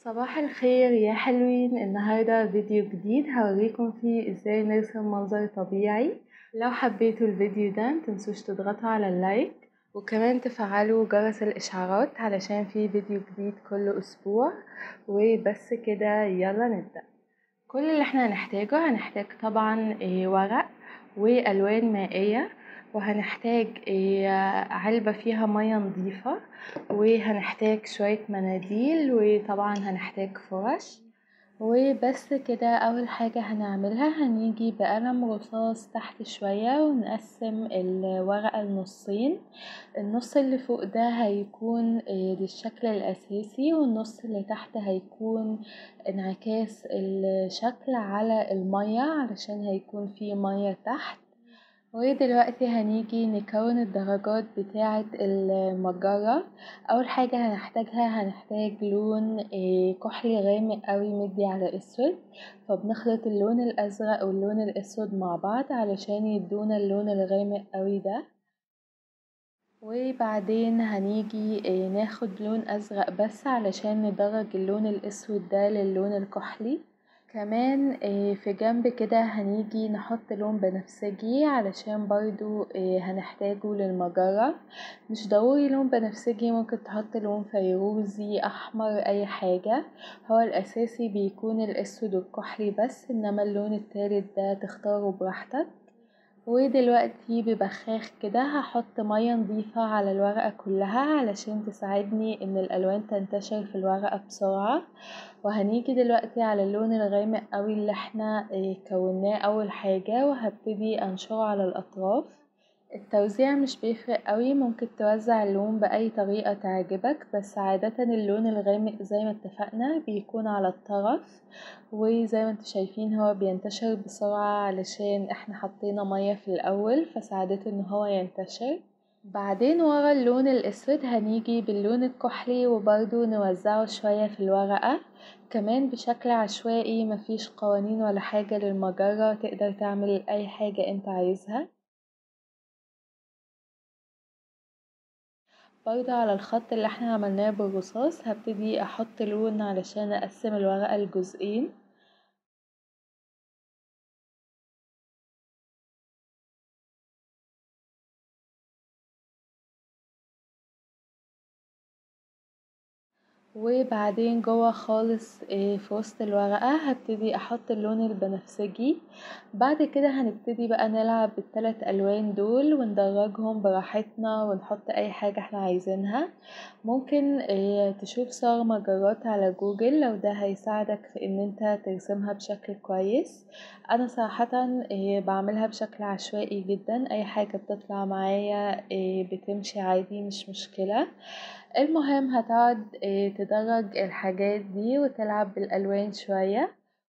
صباح الخير يا حلوين النهاردة فيديو جديد هوريكم فيه ازاي نرسم منظر طبيعي لو حبيتوا الفيديو ده متنسوش تضغطوا على اللايك وكمان تفعلوا جرس الاشعارات علشان فيه فيديو جديد كل اسبوع وبس كده يلا نبدأ كل اللي احنا هنحتاجه هنحتاج طبعا ورق والوان مائية وهنحتاج علبة فيها مية نضيفة وهنحتاج شوية مناديل وطبعا هنحتاج فرش وبس كده اول حاجة هنعملها هنيجي بقلم رصاص تحت شوية ونقسم الورقة لنصين النص اللي فوق ده هيكون للشكل الاساسي والنص اللي تحت هيكون انعكاس الشكل على المية علشان هيكون فيه مية تحت ودلوقتي هنيجي نكون الدرجات بتاعة المجرة اول حاجة هنحتاجها هنحتاج لون كحلي غامق اوي مدي على اسود فبنخلط اللون الازرق واللون الاسود مع بعض علشان يدونا اللون الغامق اوي ده وبعدين هنيجي ناخد لون ازرق بس علشان ندرج اللون الاسود ده للون الكحلي كمان في جنب كده هنيجي نحط لون بنفسجي علشان برضو هنحتاجه للمجرة مش ضروري لون بنفسجي ممكن تحط لون فيروزي احمر اي حاجة هو الاساسي بيكون الاسود والكحلي بس انما اللون التالت ده تختاره براحتك ودلوقتي ببخاخ كده هحط مية نضيفة على الورقة كلها علشان تساعدني ان الالوان تنتشر في الورقة بسرعة وهنيجي دلوقتي على اللون الغامق اوي اللي احنا كوناه اول حاجة وهبتدي انشره على الاطراف التوزيع مش بيفرق اوي ممكن توزع اللون باي طريقة تعجبك بس عادة اللون الغامق زي ما اتفقنا بيكون على الطرف وزي ما انتوا شايفين هو بينتشر بسرعة علشان احنا حطينا مية في الاول فساعدته ان هو ينتشر بعدين ورا اللون الاسود هنيجي باللون الكحلي وبرضو نوزعه شوية في الورقة كمان بشكل عشوائي مفيش قوانين ولا حاجة للمجرة تقدر تعمل اي حاجة انت عايزها برضه على الخط اللي احنا عملناه بالرصاص هبتدي احط لون علشان اقسم الورقة لجزئين وبعدين جوا خالص في وسط الورقة هبتدي احط اللون البنفسجي بعد كده هنبتدي بقى نلعب بالتلات الوان دول وندرجهم براحتنا ونحط اي حاجة احنا عايزينها ممكن تشوف صور مجرات على جوجل لو ده هيساعدك في ان انت ترسمها بشكل كويس انا صراحة بعملها بشكل عشوائي جدا اي حاجة بتطلع معايا بتمشي عادي مش مشكلة المهم هتقعد تدرج الحاجات دي وتلعب بالالوان شوية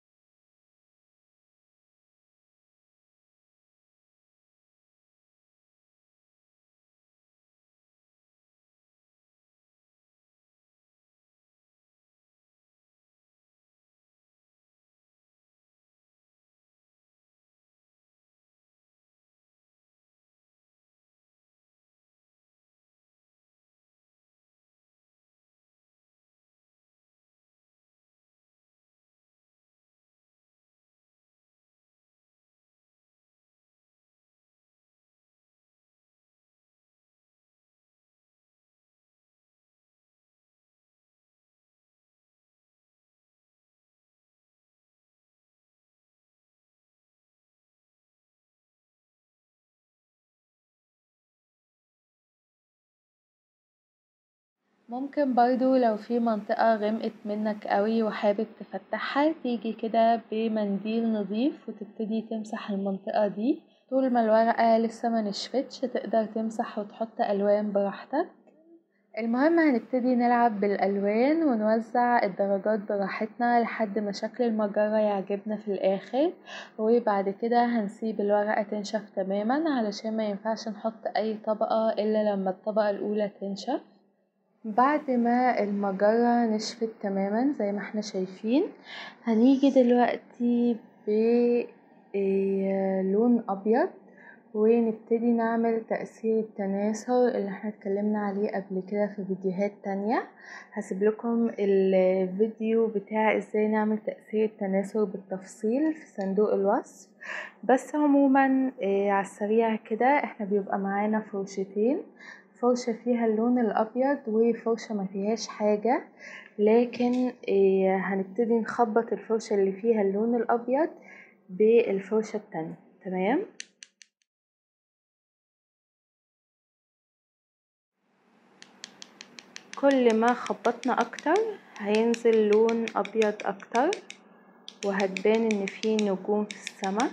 ممكن برضو لو في منطقة غمقت منك اوي وحابب تفتحها تيجي كده بمنديل نضيف وتبتدي تمسح المنطقة دي طول ما الورقة لسه منشفتش تقدر تمسح وتحط الوان براحتك المهم هنبتدي نلعب بالالوان ونوزع الدرجات براحتنا لحد ما شكل المجرة يعجبنا في الاخر وبعد كده هنسيب الورقة تنشف تماما علشان مينفعش نحط اي طبقة الا لما الطبقة الاولى تنشف بعد ما المجرة نشفت تماما زي ما احنا شايفين هنيجي دلوقتي بلون ابيض ونبتدي نعمل تأثير التناسر اللي احنا اتكلمنا عليه قبل كده في فيديوهات تانية هسيبلكم الفيديو بتاع ازاي نعمل تأثير التناسر بالتفصيل في صندوق الوصف بس عموما على السريع كده احنا بيبقى معانا فرشتين فرشة فيها اللون الأبيض وفرشة مفيهاش حاجة لكن هنبتدي نخبط الفرشة اللي فيها اللون الأبيض بالفرشة التانية تمام كل ما خبطنا اكتر هينزل لون ابيض اكتر وهتبان ان في نجوم في السما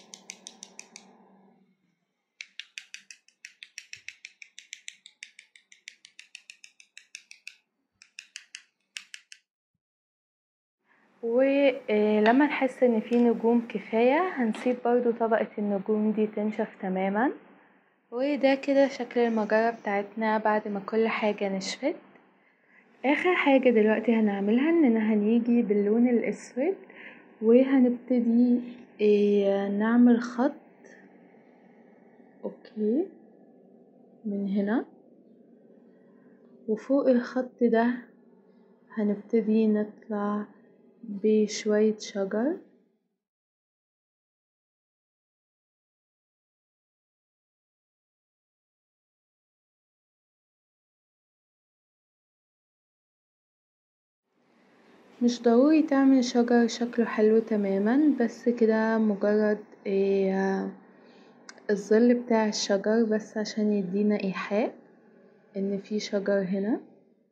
ولما نحس ان في نجوم كفاية هنسيب برضو طبقة النجوم دي تنشف تماما وده كده شكل المجرة بتاعتنا بعد ما كل حاجة نشفت اخر حاجة دلوقتي هنعملها اننا هنيجي باللون الاسود وهنبتدي نعمل خط اوكي من هنا وفوق الخط ده هنبتدي نطلع بشوية شجر مش ضروري تعمل شجر شكله حلو تماما بس كده مجرد الظل بتاع الشجر بس عشان يدينا ايحاء ان في شجر هنا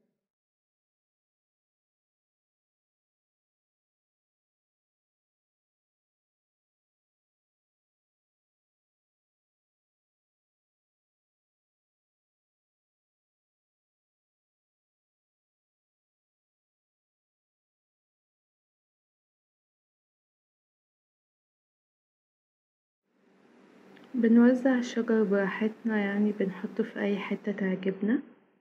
بنوزع الشجر براحتنا يعني بنحطه في اي حتة تعجبنا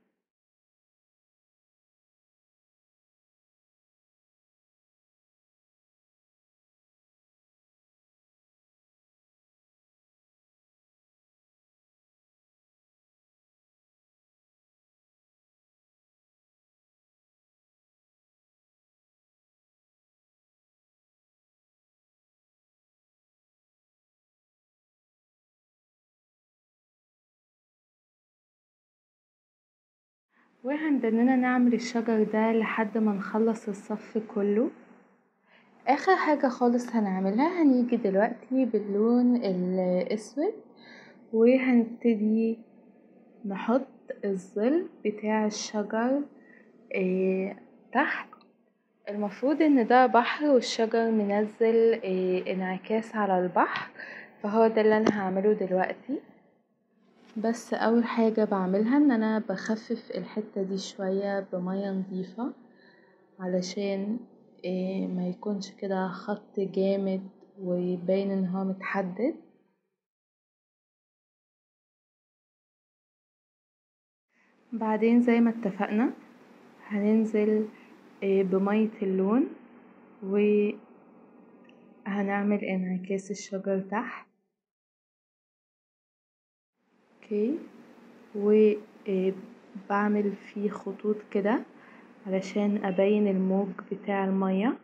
وهنضلنا نعمل الشجر ده لحد ما نخلص الصف كله اخر حاجة خالص هنعملها هنيجي دلوقتي باللون الاسود وهنبتدي نحط الظل بتاع الشجر تحت المفروض ان ده بحر والشجر منزل انعكاس على البحر فهو ده اللي انا هعمله دلوقتي بس اول حاجة بعملها ان انا بخفف الحتة دي شوية بمياه نضيفة علشان ميكونش كده خط جامد ويبين ان هو متحدد بعدين زي ما اتفقنا هننزل بمية اللون وهنعمل انعكاس الشجر تحت اوكي وبعمل فيه خطوط كده علشان ابين الموج بتاع المية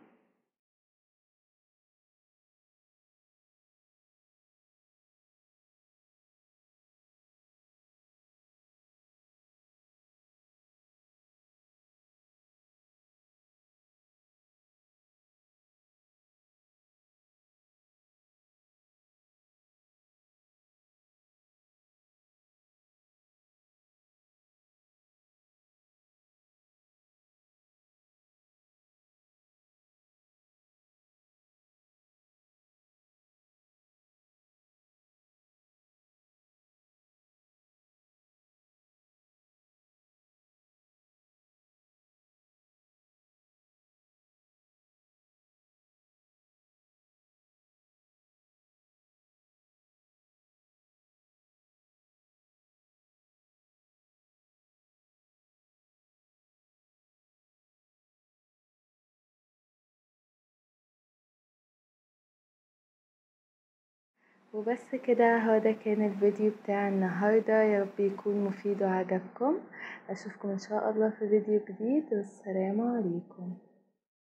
وبس كده هو ده كان الفيديو بتاع النهاردة يا رب يكون مفيد وعجبكم اشوفكم ان شاء الله في فيديو جديد والسلام عليكم